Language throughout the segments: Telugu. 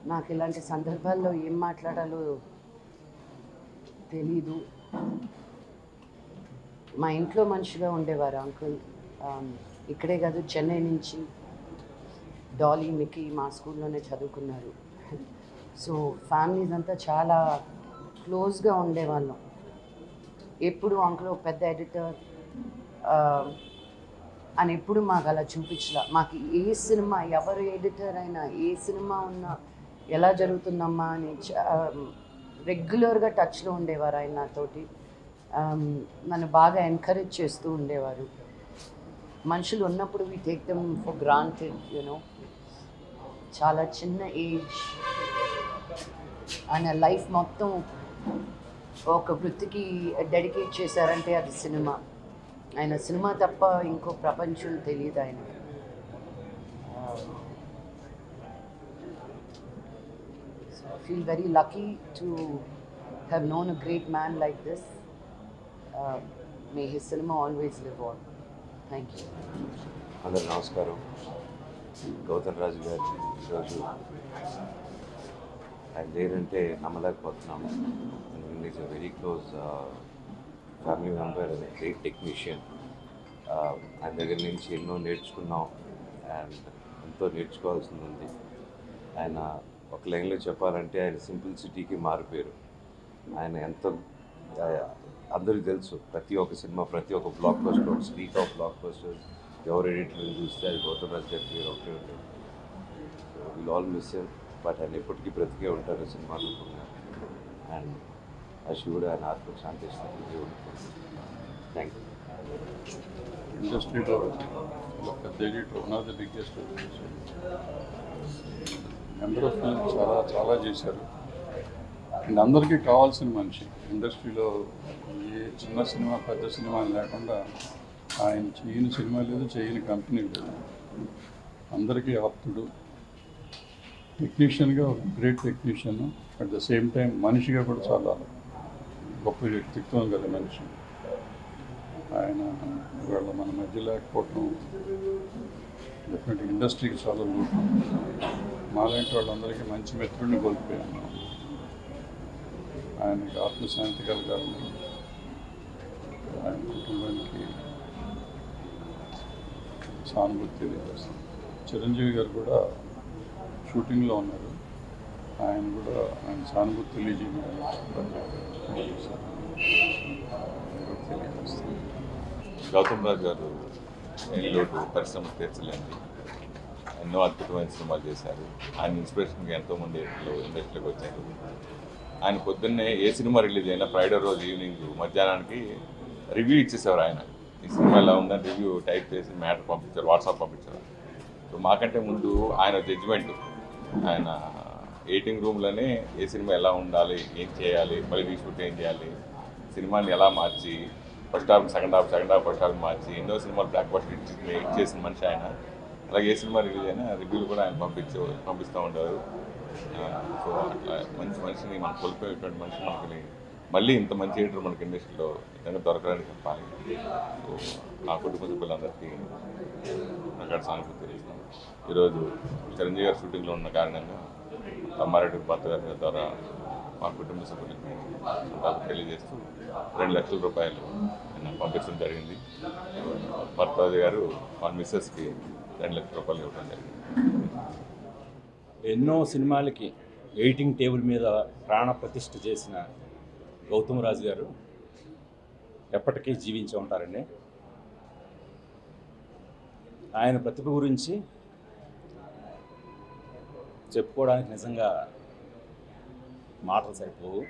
నాకు ఇలాంటి సందర్భాల్లో ఏం మాట్లాడాలో తెలీదు మా ఇంట్లో మనిషిగా ఉండేవారు అంకుల్ ఇక్కడే కాదు చెన్నై నుంచి డాలీ మిక్కీ మా స్కూల్లోనే చదువుకున్నారు సో ఫ్యామిలీస్ అంతా చాలా క్లోజ్గా ఉండేవాళ్ళం ఎప్పుడు అంకుల్ ఒక పెద్ద ఎడిటర్ అని ఎప్పుడు మాకు అలా చూపించలా మాకు ఏ సినిమా ఎవరు ఎడిటర్ అయినా ఏ సినిమా ఉన్నా ఎలా జరుగుతుందమ్మా అని రెగ్యులర్గా టచ్లో ఉండేవారు ఆయన నాతోటి Um, నన్ను బాగా ఎంకరేజ్ చేస్తూ ఉండేవారు మనుషులు ఉన్నప్పుడు we take them for granted you know చాలా చిన్న ఏజ్ ఆయన లైఫ్ మొత్తం ఒక వృత్తికి డెడికేట్ చేశారంటే అది సినిమా ఆయన సినిమా తప్ప ఇంకో ప్రపంచం తెలియదు ఆయన I feel very lucky to have known a great man like this may his cinema always live on thank you అందరు నమస్కారం గౌతమ్ రాజు గారు ఈరోజు ఆయన లేరంటే నమ్మలేకపోతున్నాము is a very close family member and great technician ఆయన దగ్గర నుంచి ఎన్నో నేర్చుకున్నాం అండ్ ఎంతో నేర్చుకోవాల్సింది ఉంది ఆయన ఒక లైన్లో చెప్పాలంటే ఆయన సింప్లిసిటీకి మారిపోయారు ఆయన ఎంతో ఆ, అందరికీ తెలుసు ప్రతి ఒక్క సినిమా ప్రతి ఒక్క బ్లాక్ బస్టర్ ఒక స్ట్రీట్ ఆఫ్ బ్లాక్ బస్టర్స్ ఎవరు ఎడిటర్ చూస్తే అది గౌతమ్ రాజ్ గారి పేరు ఒకటే ఉంటుంది so will all miss but ఆయన ఎప్పటికీ బ్రతికే ఉంటారు సినిమా రూపంగా అండ్ ఆ శివుడు ఆయన ఆత్మకు శాంతి ఇస్తాను దేవుడు థ్యాంక్ యూ ఇండస్ట్రీలో ఒక పెద్ద editor one of the biggest number of film చాలా చాలా చేశారు అండ్ అందరికీ కావాల్సిన మనిషి ఇండస్ట్రీలో ఏ చిన్న సినిమా పెద్ద సినిమా అని లేకుండా ఆయన చేయని సినిమా లేదు చేయని కంపెనీ లేదు అందరికీ ఆప్తుడు టెక్నీషియన్గా ఒక great technician at the same time మనిషిగా కూడా చాలా గొప్ప వ్యక్తిత్వం గల మనిషి ఆయన ఇవాళ మన మధ్య లేకపోవటం డెఫినెట్ ఇండస్ట్రీకి చాలా లోటు మాలాంటి వాళ్ళందరికీ మంచి మిత్రుడిని కోల్పోయాను ఆయనకి ఆత్మశాంతి కలగాలని ఆయన కుటుంబానికి సానుభూతి తెలియజేస్తాను చిరంజీవి గారు కూడా షూటింగ్లో ఉన్నారు ఆయన కూడా ఆయన సానుభూతి తెలియజేయమని తెలియజేస్తాను గౌతమ్ రాజు గారు ఈ లోటు పరిశ్రమ తీర్చలేండి ఎన్నో అద్భుతమైన సినిమాలు చేశారు ఆయన ఇన్స్పిరేషన్గా ఎంతోమంది ఇండస్ట్రీకి వచ్చారు ఆయన పొద్దున్నే ఏ సినిమా రిలీజ్ అయినా ఫ్రైడే రోజు ఈవినింగ్ మధ్యాహ్నానికి రివ్యూ ఇచ్చేసేవారు ఆయన ఈ సినిమా ఎలా ఉందని రివ్యూ టైప్ చేసి మ్యాటర్ పంపించారు వాట్సాప్ పంపించారు సో మాకంటే ముందు ఆయన జడ్జిమెంట్ ఆయన ఎయిటింగ్ రూమ్లోనే ఏ సినిమా ఎలా ఉండాలి ఏం చేయాలి మళ్ళీ రీషూట్ ఏం చేయాలి సినిమాని ఎలా మార్చి first half second half second half first half మార్చి ఎన్నో సినిమాలు బ్లాక్ బస్టర్ ఇచ్చి ఇచ్చేసిన మనిషి ఆయన అలాగే ఏ సినిమా రిలీజ్ అయినా రివ్యూలు కూడా ఆయన పంపించే పంపిస్తూ ఉంటారు ఆ, సో అట్లా మంచి మనిషిని మనం కోల్పోయేటువంటి మనిషి మనకి మళ్ళీ ఇంత మంచి ఎడిటర్ మనకి ఇండస్ట్రీలో నిజంగా దొరకడానికి చెప్పాలి సో ఆ కుటుంబ సభ్యులందరికీ నాకు సానుభూతి తెలియజేస్తున్నాను ఈరోజు చిరంజీవి గారు షూటింగ్లో ఉన్న కారణంగా తమ్మారెడ్డి భర్త గారి ద్వారా మా కుటుంబ సభ్యులకి నాకు తెలియజేస్తూ రెండు లక్షల రూపాయలు ఆయన పంపించడం జరిగింది భర్తాది గారు మా మిస్సెస్కి రెండు లక్షల రూపాయలు ఇవ్వడం జరిగింది ఎన్నో సినిమాలకి ఎయిటింగ్ టేబుల్ మీద ప్రాణ ప్రతిష్ఠ చేసిన గౌతమ్ రాజు గారు ఎప్పటికీ జీవించి ఉంటారండి ఆయన ప్రతిభ గురించి చెప్పుకోవడానికి నిజంగా మాటలు సరిపోవు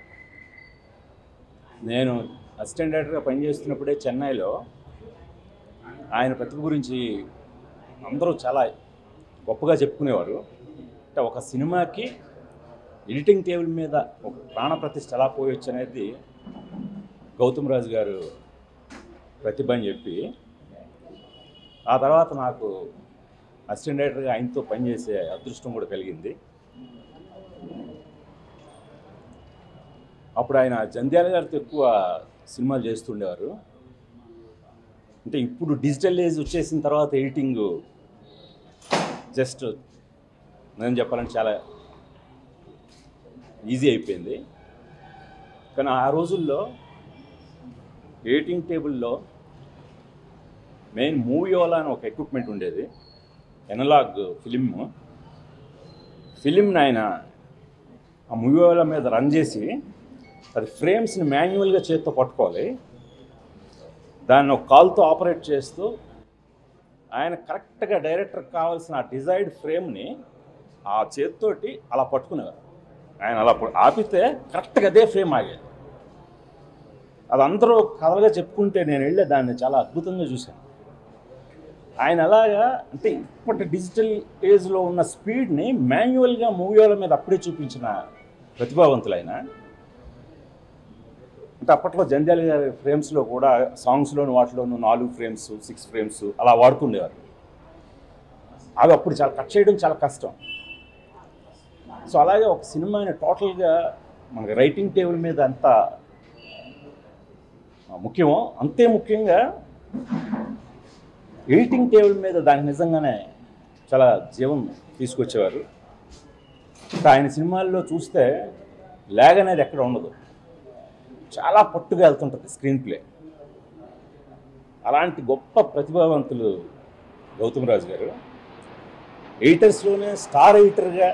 నేను అసిస్టెంట్ డైరెక్టర్గా పనిచేస్తున్నప్పుడే చెన్నైలో ఆయన ప్రతిభ గురించి అందరూ చాలా గొప్పగా చెప్పుకునేవారు అంటే ఒక సినిమాకి ఎడిటింగ్ టేబుల్ మీద ఒక ప్రాణ ప్రతిష్ఠ ఎలా పోయొచ్చు అనేది గౌతమ్ రాజు గారు ప్రతిభ అని చెప్పి ఆ తర్వాత నాకు అసిస్టెంట్ డైరెక్టర్గా ఆయనతో పనిచేసే అదృష్టం కూడా కలిగింది అప్పుడు ఆయన జంధ్యాల గారితో ఎక్కువ సినిమాలు చేస్తుండేవారు అంటే ఇప్పుడు డిజిటల్ ఏజ్ వచ్చేసిన తర్వాత ఎడిటింగ్ జస్ట్ నేను చెప్పాలంటే చాలా ఈజీ అయిపోయింది కానీ ఆ రోజుల్లో ఎడిటింగ్ టేబుల్లో మెయిన్ మూవీఓలా అని ఒక ఎక్విప్మెంట్ ఉండేది ఎనలాగ్ ఫిలిం ఫిలింని ఆయన ఆ మూవీల మీద రన్ చేసి అది ఫ్రేమ్స్ని మాన్యువల్గా చేత్తో పట్టుకోవాలి దాన్ని ఒక కాల్తో ఆపరేట్ చేస్తూ ఆయన కరెక్ట్గా డైరెక్టర్కి కావాల్సిన ఆ డిజైర్డ్ ఫ్రేమ్ని ఆ చేత్తోటి అలా పట్టుకునేవారు ఆయన అలా ప- ఆపితే కరెక్ట్గా అదే ఫ్రేమ్ ఆగేది అది అందరూ కథలుగా చెప్పుకుంటే నేను వెళ్ళే దాన్ని చాలా అద్భుతంగా చూశాను ఆయన అలాగా అంటే ఇప్పటి డిజిటల్ ఏజ్లో ఉన్న స్పీడ్ని మాన్యువల్గా మూవీల మీద అప్పుడే చూపించిన ప్రతిభావంతులైన అంటే అప్పట్లో జంధ్యాల గారి ఫ్రేమ్స్లో కూడా సాంగ్స్లోను వాటిలోను నాలుగు ఫ్రేమ్స్ సిక్స్ ఫ్రేమ్స్ అలా వాడుతుండేవారు అవి అప్పుడు చాలా కట్ చేయడం చాలా కష్టం సో అలాగే ఒక సినిమాని టోటల్గా మనకి రైటింగ్ టేబుల్ మీద అంత ముఖ్యమో అంతే ముఖ్యంగా ఎడిటింగ్ టేబుల్ మీద దానికి నిజంగానే చాలా జీవం తీసుకొచ్చేవారు ఇంకా ఆయన సినిమాల్లో చూస్తే ల్యాగ్ అనేది ఎక్కడ ఉండదు చాలా పట్టుగా వెళ్తుంటుంది స్క్రీన్ ప్లే అలాంటి గొప్ప ప్రతిభావంతులు గౌతమ్ రాజు గారు ఎడిటర్స్లోనే స్టార్ ఎడిటర్గా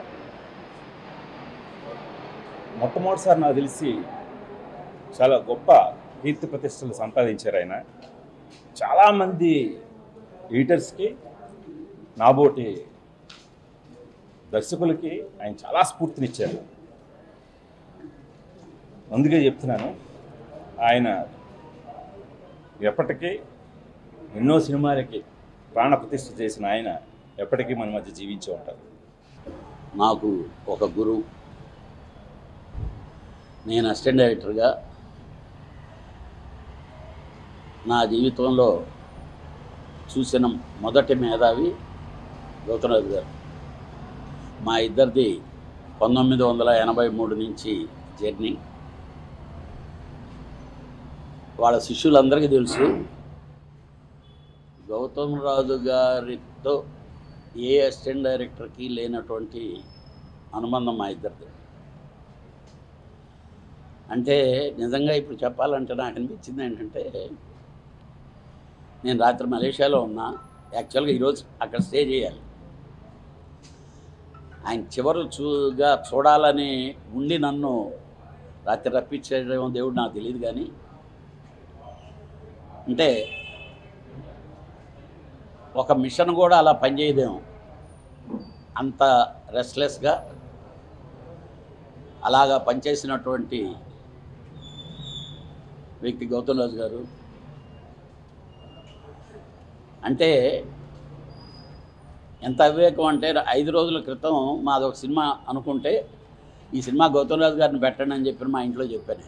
మొట్టమొదటిసారి నాకు తెలిసి చాలా గొప్ప కీర్తి ప్రతిష్టలు సంపాదించారు ఆయన చాలామంది ఎడిటర్స్కి నాబోటి దర్శకులకి ఆయన చాలా స్ఫూర్తినిచ్చారు అందుకే చెప్తున్నాను ఆయన ఎప్పటికీ ఎన్నో సినిమాలకి ప్రాణ ప్రతిష్ఠ చేసిన ఆయన ఎప్పటికీ మన మధ్య జీవించి ఉంటారు నాకు ఒక గురువు నేను అసిస్టెంట్ డైరెక్టర్గా నా జీవితంలో చూసిన మొదటి మేధావి గౌతమరాజు గారు మా ఇద్దరిది పంతొమ్మిది వందల ఎనభై మూడు నుంచి జర్నీ వాళ్ళ శిష్యులందరికీ తెలుసు గౌతమ్ రాజు గారితో ఏ అసిస్టెంట్ డైరెక్టర్కి లేనటువంటి అనుబంధం మా ఇద్దరిది అంటే నిజంగా ఇప్పుడు చెప్పాలంటే నాకు అనిపించింది ఏంటంటే నేను రాత్రి మలేషియాలో ఉన్నా యాక్చువల్గా ఈరోజు అక్కడ స్టే చేయాలి ఆయన చివరు చూగా చూడాలని ఉండి నన్ను రాత్రి రప్పించేయడం దేవుడు నాకు తెలియదు కానీ అంటే ఒక మిషన్ కూడా అలా పనిచేయదేమో అంత రెస్ట్లెస్గా అలాగా పనిచేసినటువంటి వ్యక్తి గౌతమ్ రాజు గారు అంటే ఎంత అవివేకం అంటే ఐదు రోజుల క్రితం మాది ఒక సినిమా అనుకుంటే ఈ సినిమా గౌతమ్ రాజు గారిని పెట్టండి అని చెప్పి మా ఇంట్లో చెప్పాను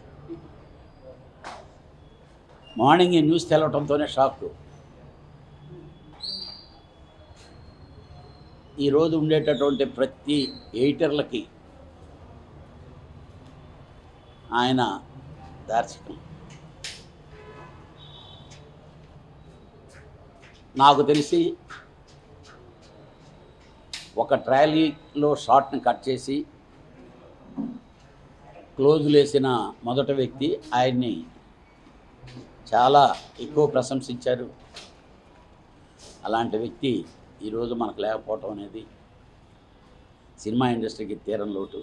మార్నింగ్ ఈ న్యూస్ తెలవటంతోనే షాక్ ఈరోజు ఉండేటటువంటి ప్రతి ఎయిటర్లకి ఆయన దార్శకం నాకు తెలిసి ఒక ట్రాలీలో షార్ట్ని కట్ చేసి క్లోజ్ వేసిన మొదటి వ్యక్తి ఆయన్ని చాలా ఎక్కువ ప్రశంసించారు అలాంటి వ్యక్తి ఈరోజు మనకు లేకపోవటం అనేది సినిమా ఇండస్ట్రీకి తీరం లోటు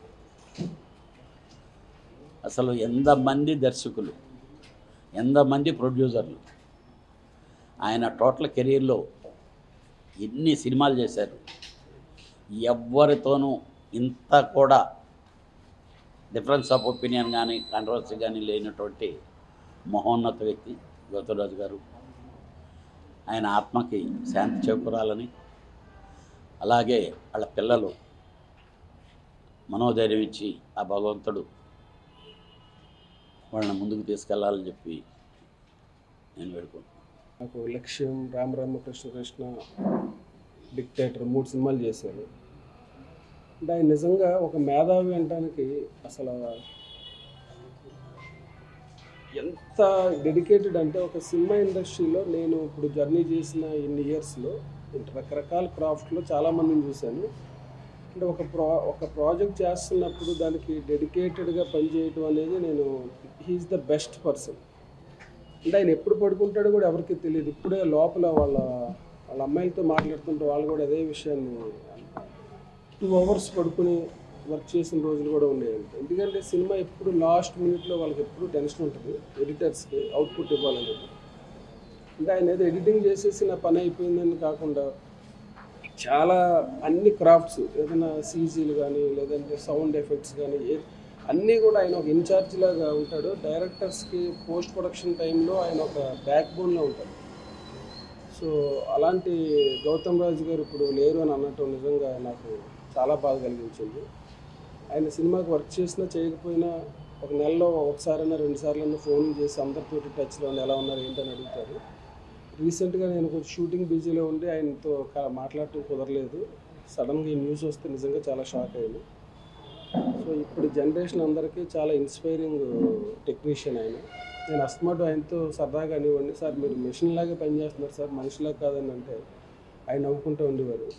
అసలు ఎంతమంది దర్శకులు ఎంతమంది ప్రొడ్యూసర్లు ఆయన టోటల్ కెరీర్లో ఎన్ని సినిమాలు చేశారు ఎవ్వరితోనూ ఇంత కూడా డిఫరెన్స్ ఆఫ్ ఒపీనియన్ కానీ కాంట్రవర్సీ కానీ లేనటువంటి మహోన్నత వ్యక్తి గౌతమరాజు గారు ఆయన ఆత్మకి శాంతి చేకూరాలని అలాగే వాళ్ళ పిల్లలు మనోధైర్యం ఇచ్చి ఆ భగవంతుడు వాళ్ళని ముందుకు తీసుకెళ్లాలని చెప్పి నేను వేడుకుంటున్నాను నాకు లక్ష్యం రామ రామ కృష్ణ కృష్ణ డిక్టేటర్ మూడు సినిమాలు చేశారు అంటే ఆయన నిజంగా ఒక మేధావి అనడానికి అసలు ఎంత డెడికేటెడ్ అంటే ఒక సినిమా ఇండస్ట్రీలో నేను ఇప్పుడు జర్నీ చేసిన ఇన్ని ఇయర్స్లో రకరకాల క్రాఫ్ట్లో చాలామందిని చూశాను అంటే ఒక ప్రా ఒక ప్రాజెక్ట్ చేస్తున్నప్పుడు దానికి డెడికేటెడ్గా పనిచేయటం అనేది నేను హీఈస్ ద బెస్ట్ పర్సన్ అంటే ఆయన ఎప్పుడు పడుకుంటాడో కూడా ఎవరికి తెలియదు ఇప్పుడే లోపల వాళ్ళ వాళ్ళ అమ్మాయిలతో మాట్లాడుతుంటే వాళ్ళు కూడా అదే విషయాన్ని టూ అవర్స్ పడుకుని వర్క్ చేసిన రోజులు కూడా ఉండేయండి ఎందుకంటే సినిమా ఎప్పుడు లాస్ట్ మినిట్లో వాళ్ళకి ఎప్పుడు టెన్షన్ ఉంటుంది ఎడిటర్స్కి అవుట్పుట్ ఇవ్వాలనేది ఇంకా ఆయన ఏదో ఎడిటింగ్ చేసేసి నా పని అయిపోయిందని కాకుండా చాలా అన్ని క్రాఫ్ట్స్ ఏదైనా సీజీలు కానీ లేదంటే సౌండ్ ఎఫెక్ట్స్ కానీ ఏ అన్నీ కూడా ఆయన ఒక ఇన్ఛార్జ్ లాగా ఉంటాడు డైరెక్టర్స్కి పోస్ట్ ప్రొడక్షన్ టైంలో ఆయన ఒక బ్యాక్ బోన్లో ఉంటాడు సో అలాంటి గౌతమ్ రాజు గారు ఇప్పుడు లేరు అని అన్నట్టు నిజంగా నాకు చాలా బాధ కలిగించింది ఆయన సినిమాకి వర్క్ చేసినా చేయకపోయినా ఒక నెలలో ఒకసారైనా రెండు సార్లు ఫోన్ చేసి అందరితోటి టచ్లో ఉండి ఎలా ఉన్నారు ఏంటని అడుగుతారు రీసెంట్గా నేను కొంచెం షూటింగ్ బిజీలో ఉండి ఆయనతో క- మాట్లాడటం కుదరలేదు సడన్గా ఈ న్యూస్ వస్తే నిజంగా చాలా షాక్ అయ్యాను సో ఇప్పుడు జనరేషన్ అందరికీ చాలా ఇన్స్పైరింగ్ టెక్నీషియన్ ఆయన నేను అస్తమాటు ఆయనతో సరదాగా అనివ్వండి సార్ మీరు మెషిన్ లాగే పనిచేస్తున్నారు సార్ మనిషిలా కాదని అంటే ఆయన నవ్వుకుంటూ ఉండేవారు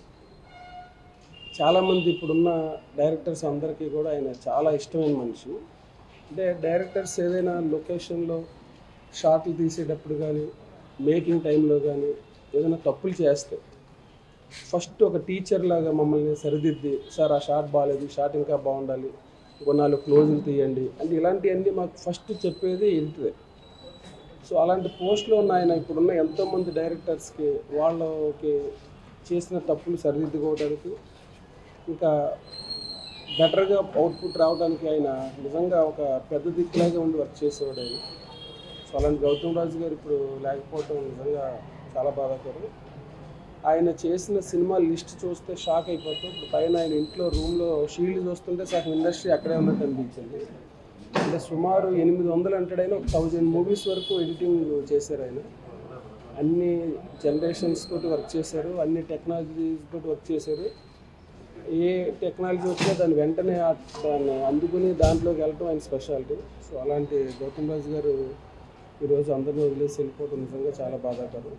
చాలామంది ఇప్పుడున్న డైరెక్టర్స్ అందరికీ కూడా ఆయన చాలా ఇష్టమైన మనిషి అంటే డైరెక్టర్స్ ఏదైనా లొకేషన్లో షాట్లు తీసేటప్పుడు కానీ మేకింగ్ టైంలో కానీ ఏదైనా తప్పులు చేస్తే ఫస్ట్ ఒక టీచర్ లాగా మమ్మల్ని సరిదిద్ది సార్ ఆ షాట్ బాగాలేదు ఈ షాట్ ఇంకా బాగుండాలి ఇంకో నాలుగు క్లోజులు తీయండి అంటే ఇలాంటివన్నీ మాకు ఫస్ట్ చెప్పేది ఎడిటరే సో అలాంటి పోస్ట్లో ఉన్న ఆయన ఇప్పుడున్న ఎంతోమంది డైరెక్టర్స్కి వాళ్ళకి చేసిన తప్పులు సరిదిద్దుకోవడానికి ఇంకా బెటర్గా అవుట్పుట్ రావడానికి ఆయన నిజంగా ఒక పెద్ద దిక్కులాగా ఉండి వర్క్ చేసేవాడు ఆయన సో అలాంటి గౌతమ్ రాజు గారు ఇప్పుడు లేకపోవటం నిజంగా చాలా బాధాకరం ఆయన చేసిన సినిమా లిస్ట్ చూస్తే షాక్ అయిపోతాం ఇప్పుడు పైన ఆయన ఇంట్లో రూమ్లో షీల్డ్ చూస్తుంటే సగం ఇండస్ట్రీ అక్కడే ఉన్నట్టు అనిపించింది అంటే సుమారు ఎనిమిది వందలు అంటాడైనా ఒక థౌజండ్ మూవీస్ వరకు ఎడిటింగ్ చేశారు ఆయన అన్ని జనరేషన్స్ తోటి వర్క్ చేశారు అన్ని టెక్నాలజీస్ తోటి వర్క్ చేశారు ఏ టెక్నాలజీ వచ్చినా దాన్ని వెంటనే ఆ- దాన్ని అందుకుని దాంట్లోకి వెళ్ళటం ఆయన స్పెషాలిటీ సో అలాంటి గౌతమ్ రాజు గారు ఈరోజు అందరిని వదిలేసి వెళ్ళిపోవడం నిజంగా చాలా బాధాకరం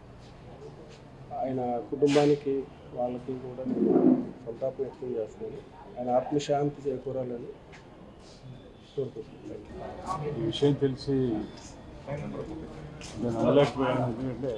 ఆయన కుటుంబానికి వాళ్ళకి కూడా నేను సంతాపం వ్యక్తం చేస్తున్నాను ఆయన ఆత్మశాంతి చేకూరాలని కోరుకుంటున్నాను ఈ విషయం తెలిసి నేను నమ్మలేకపోయాను ఎందుకంటే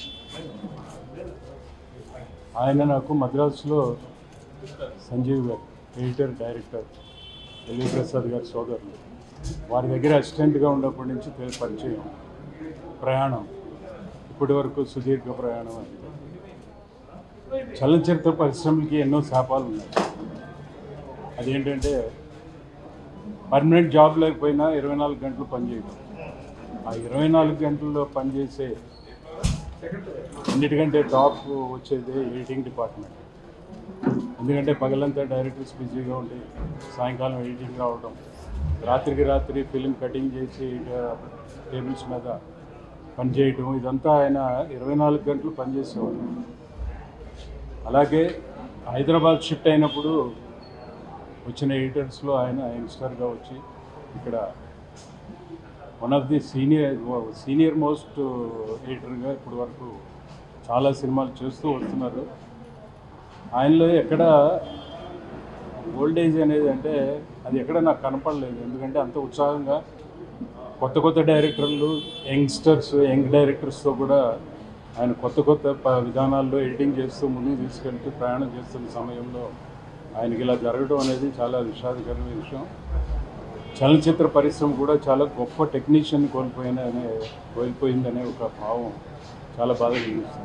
ఆయన నాకు మద్రాసులో సంజీవ్ గారు ఎడిటర్ డైరెక్టర్ ఎల్వి ప్రసాద్ గారి సోదరులు వారి దగ్గర అసిస్టెంట్గా ఉన్నప్పటి నుంచి తెలి- పరిచయం ప్రయాణం ఇప్పటి వరకు సుదీర్ఘ ప్రయాణం అది చలనచిత్ర పరిశ్రమకి ఎన్నో శాపాలు ఉన్నాయి అదేంటంటే పర్మనెంట్ జాబ్ లేకపోయినా ఇరవై నాలుగు గంటలు పనిచేయడం ఆ ఇరవై నాలుగు గంటల్లో పనిచేసే అన్నిటికంటే టాప్ వచ్చేది ఎడిటింగ్ డిపార్ట్మెంట్ ఎందుకంటే పగలంతా డైరెక్టర్స్ బిజీగా ఉండి సాయంకాలం ఎడిటింగ్ రావడం రాత్రికి రాత్రి ఫిలిం కటింగ్ చేసి టేబుల్స్ మీద పనిచేయటం ఇదంతా ఆయన ఇరవై నాలుగు గంటలు పనిచేసేవాడు అలాగే హైదరాబాద్ షిఫ్ట్ అయినప్పుడు వచ్చిన ఎడిటర్స్లో ఆయన యంగ్స్టర్గా వచ్చి ఇక్కడ one of the senior senior most ఎడిటర్గా ఇప్పటి వరకు చాలా సినిమాలు చేస్తూ వస్తున్నారు ఆయనలో ఎక్కడ ఓల్డేజ్ అనేది అంటే అది ఎక్కడ నాకు కనపడలేదు ఎందుకంటే అంత ఉత్సాహంగా కొత్త కొత్త డైరెక్టర్లు యంగ్స్టర్స్ యంగ్ డైరెక్టర్స్తో కూడా ఆయన కొత్త కొత్త ప- విధానాల్లో ఎడిటింగ్ చేస్తూ ముందుకు తీసుకెళ్తూ ప్రయాణం చేస్తున్న సమయంలో ఆయనకి ఇలా జరగడం అనేది చాలా విషాదకరమైన విషయం చలనచిత్ర పరిశ్రమ కూడా చాలా గొప్ప టెక్నీషియన్ కోల్పోయిన అనే కోల్పోయిందనే ఒక భావం చాలా బాధ కలిగిస్తుంది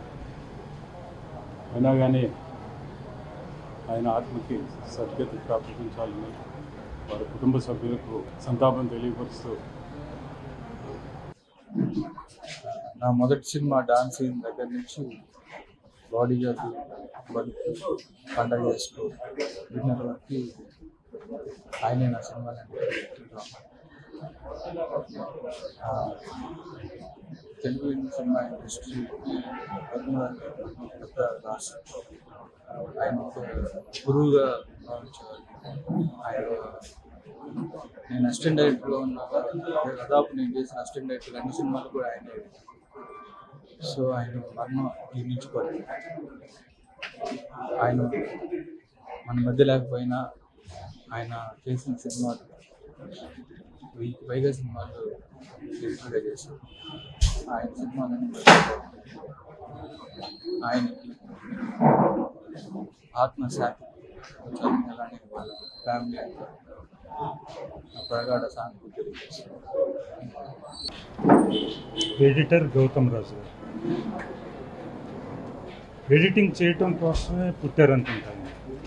అయినా కానీ ఆయన ఆత్మకి సద్గతి ప్రాప్తించాలని వారి కుటుంబ సభ్యులకు సంతాపం తెలియపరుస్తూ నా మొదటి సినిమా డాన్స్ అయిన దగ్గర నుంచి బాడీ జాతి బతుకు పండగ చేసుకో విన్నర్ వరకు ఆయనే నా సినిమాలు తెలుగు సినిమా ఇండస్ట్రీ పెద్ద రాష్ట్రం ఆయన ఒక గురువుగా భావించేవారు ఆయన నేను అసిస్టెంట్ డైరెక్టర్గా ఉన్నాక దాదాపు నేను చేసిన అసిస్టెంట్ డైరెక్టర్ అన్ని సినిమాలు కూడా ఆయనే సో ఆయన మరణం జీర్ణించుకోలేదు ఆయన మన మధ్య లేకపోయినా ఆయన చేసిన సినిమాలు వెయ్యికి పైగా సినిమాలు డైరెక్టర్గా చేశారు ఆయన సినిమాలని ఆయనకి ఆత్మశాంతి ఉంచాలని అలానే వాళ్ళ ఫ్యామిలీ అంతా నా ప్రగాఢ సానుభూతి తెలియజేస్తారు ఎడిటర్ గౌతమ్ రాజు గారు ఎడిటింగ్ చేయటం కోసమే పుట్టారనుకుంటాను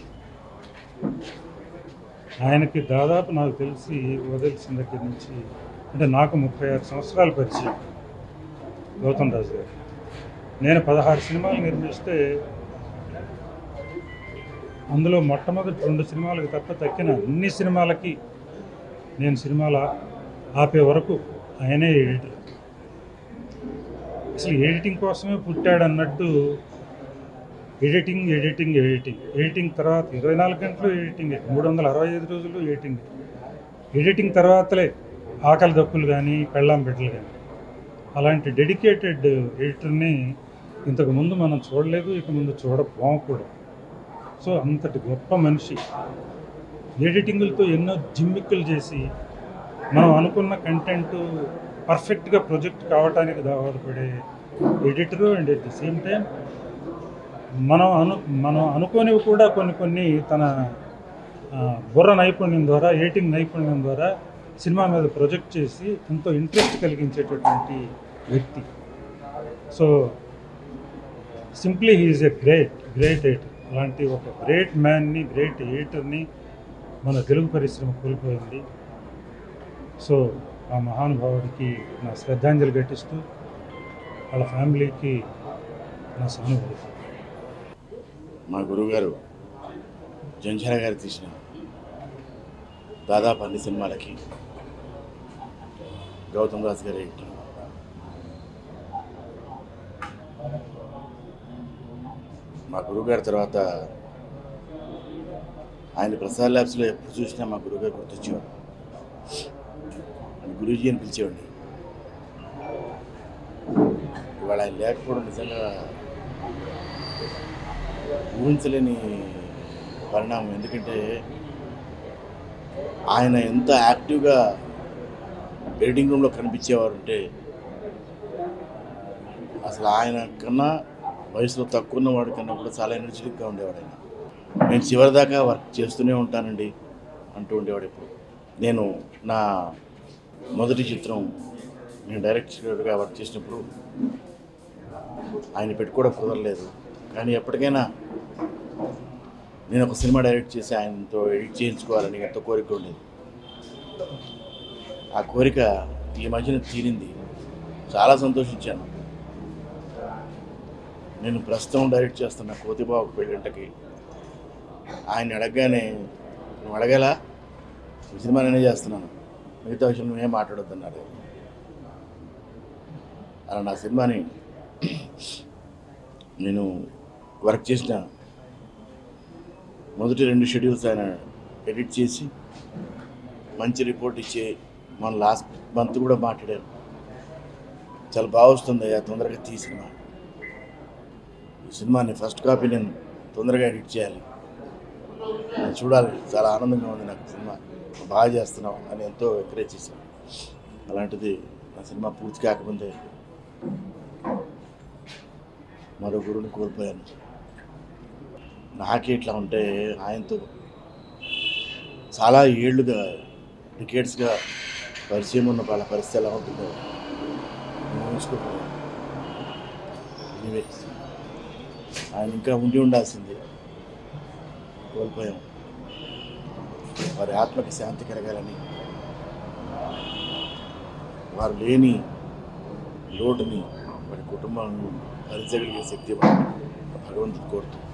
ఆయనకి దాదాపు నాకు తెలిసి వదిలిసిన దగ్గర నుంచి అంటే నాకు ముప్పై ఆరు సంవత్సరాల పరిచయం గౌతమ్ రాజు గారు నేను పదహారు సినిమాలు నిర్మిస్తే అందులో మొట్టమొదటి రెండు సినిమాలకు తప్ప తక్కిన అన్ని సినిమాలకి నేను సినిమాలు ఆ- ఆపే వరకు ఆయనే ఎడిటర్ అసలు ఎడిటింగ్ కోసమే పుట్టాడు అన్నట్టు ఎడిటింగ్ ఎడిటింగ్ ఎడిటింగ్ ఎడిటింగ్ తర్వాత ఇరవై నాలుగు గంటలు ఎడిటింగ్ మూడు వందల అరవై ఐదు రోజులు ఎడిటింగ్ ఎడిటింగ్ తర్వాతలే ఆకలి దప్పులు కానీ పెళ్ళాం బిడ్డలు కానీ అలాంటి డెడికేటెడ్ ఎడిటర్ని ఇంతకు ముందు మనం చూడలేదు ఇక ముందు చూడపోం కూడా సో అంతటి గొప్ప మనిషి ఎడిటింగులతో ఎన్నో జిమ్మిక్కులు చేసి మనం అనుకున్న కంటెంట్ పర్ఫెక్ట్గా ప్రొజెక్ట్ కావడానికి దోహదపడే editor and at the same time మనం అను మనం అనుకోనివి కూడా కొన్ని కొన్ని తన ఆ, బుర్ర నైపుణ్యం ద్వారా ఎడిటింగ్ నైపుణ్యం ద్వారా సినిమా మీద ప్రొజెక్ట్ చేసి ఎంతో ఇంట్రెస్ట్ కలిగించేటటువంటి వ్యక్తి so simply he is a great great editor అలాంటి ఒక గ్రేట్ మ్యాన్ని గ్రేట్ ఎడిటర్ని మన తెలుగు పరిశ్రమ కోల్పోయింది సో ఆ మహానుభావుడికి నా శ్రద్ధాంజలి ఘటిస్తూ వాళ్ళ ఫ్యామిలీకి నా సానుభూతి మా గురువుగారు జంఝన గారు తీసిన దాదాపు అన్ని సినిమాలకి గౌతమ్ దాస్ గారి ఎడిటింగ్ మా గురువుగారి తర్వాత ఆయన ప్రసాద్ ల్యాబ్స్లో ఎప్పుడు చూసినా మా గురువుగారు గుర్తొచ్చేవాడు ఆయన గురూజీ అని పిలిచేవాడిని ఇవాళ ఆయన లేకపోవడం నిజంగా ఊహించలేని పరిణామం ఎందుకంటే ఆయన ఎంత యాక్టివ్గా ఎడిటింగ్ రూమ్లో కనిపించేవారు అంటే అసలు ఆయన కన్నా వయసులో తక్కువ ఉన్నవాడి కన్నా కూడా చాలా ఎనర్జెటిక్గా ఉండేవాడు ఆయన నేను చివరిదాకా వర్క్ చేస్తూనే ఉంటానండి అంటూ ఉండేవాడు ఇప్పుడు నేను నా మొదటి చిత్రం నేను డైరెక్టర్గా వర్క్ చేసినప్పుడు ఆయన పెట్టుకోవడం కుదరలేదు కానీ ఎప్పటికైనా నేను ఒక సినిమా డైరెక్ట్ చేసి ఆయనతో ఎడిట్ చేయించుకోవాలని ఎంతో కోరిక ఉండేది ఆ కోరిక ఈ మధ్యన తీరింది చాలా సంతోషించాను నేను ప్రస్తుతం డైరెక్ట్ చేస్తున్న కోతిబాబు పెళ్ళింటకి ఆయన అడగగానే నువ్వు అడగలా ఈ సినిమా నేనే చేస్తున్నాను మిగతా విషయం నువ్వేం మాట్లాడొద్దన్నారు అలా నా సినిమాని నేను వర్క్ చేసిన మొదటి రెండు షెడ్యూల్స్ ఆయన ఎడిట్ చేసి మంచి రిపోర్ట్ ఇచ్చి మన లాస్ట్ మంత్ కూడా మాట్లాడారు చాలా బాగా వస్తుంది అయ్యా తొందరగా తీ సినిమా ఈ సినిమాని ఫస్ట్ కాపీ నేను తొందరగా ఎడిట్ చేయాలి నేను చూడాలి చాలా ఆనందంగా ఉంది నాకు సినిమా బాగా చేస్తున్నావు అని ఎంతో ఎంకరేజ్ చేశాను అలాంటిది నా సినిమా పూర్తి కాకముందే మరో గురువుని కోల్పోయాను నాకే ఇట్లా ఉంటే ఆయనతో చాలా ఏళ్ళుగా డికేట్స్గా పరిచయం ఉన్న వాళ్ళ పరిస్థితి ఎలా ఉంటుందో నేను ఊహించుకోకపోయాను ఎనీవే ఆయన ఇంకా ఉండి ఉండాల్సింది కోల్పోయాం వారి ఆత్మకి శాంతి కలగాలని వారు లేని లోటుని వారి కుటుంబాలను భరించగలిగే శక్తి భగవంతుడు కోరుతూ